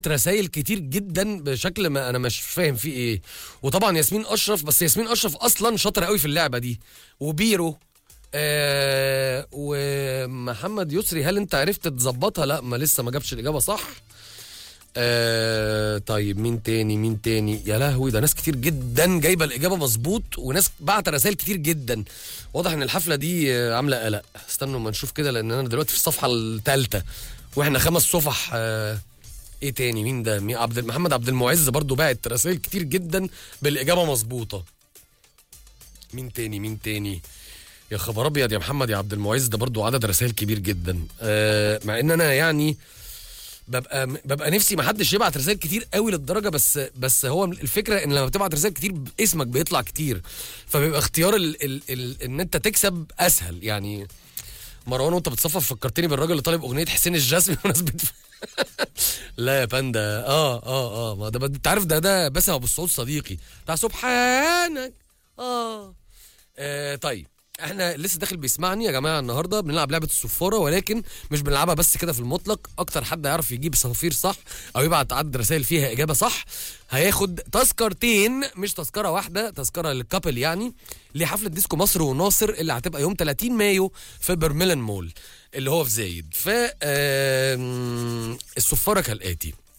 رسائل كتير جدا بشكل ما انا مش فاهم فيه ايه وطبعا ياسمين اشرف بس ياسمين اشرف اصلا شاطره قوي في اللعبه دي وبيرو آه ومحمد يسري هل انت عرفت تظبطها لا ما لسه ما جابش الاجابه صح آه طيب مين تاني مين تاني يا لهوي ده ناس كتير جدا جايبه الاجابه مظبوط وناس بعت رسائل كتير جدا واضح ان الحفله دي آه، عامله قلق استنوا ما نشوف كده لان انا دلوقتي في الصفحه الثالثه واحنا خمس صفح آه ايه تاني مين ده مين عبد محمد عبد المعز برضو باعت رسائل كتير جدا بالاجابه مظبوطه مين تاني مين تاني يا خبر ابيض يا محمد يا عبد المعز ده برضو عدد رسائل كبير جدا آه مع ان انا يعني ببقى ببقى نفسي ما حدش يبعت رسائل كتير قوي للدرجه بس بس هو الفكره ان لما بتبعت رسائل كتير اسمك بيطلع كتير فبيبقى اختيار ال ال ال ان انت تكسب اسهل يعني مروان وانت بتصفف فكرتني بالراجل اللي طالب اغنيه حسين الجسمي بمناسبه لا يا باندا اه اه اه ما ده انت عارف ده ده باسم ابو السعود صديقي بتاع سبحانك اه, آه طيب احنا لسه داخل بيسمعني يا جماعه النهارده بنلعب لعبه الصفاره ولكن مش بنلعبها بس كده في المطلق اكتر حد يعرف يجيب صفافير صح او يبعت عدد رسائل فيها اجابه صح هياخد تذكرتين مش تذكره واحده تذكره للكابل يعني لحفله ديسكو مصر وناصر اللي هتبقى يوم 30 مايو في برميلان مول اللي هو في زايد ف آم، الصفاره كالاتي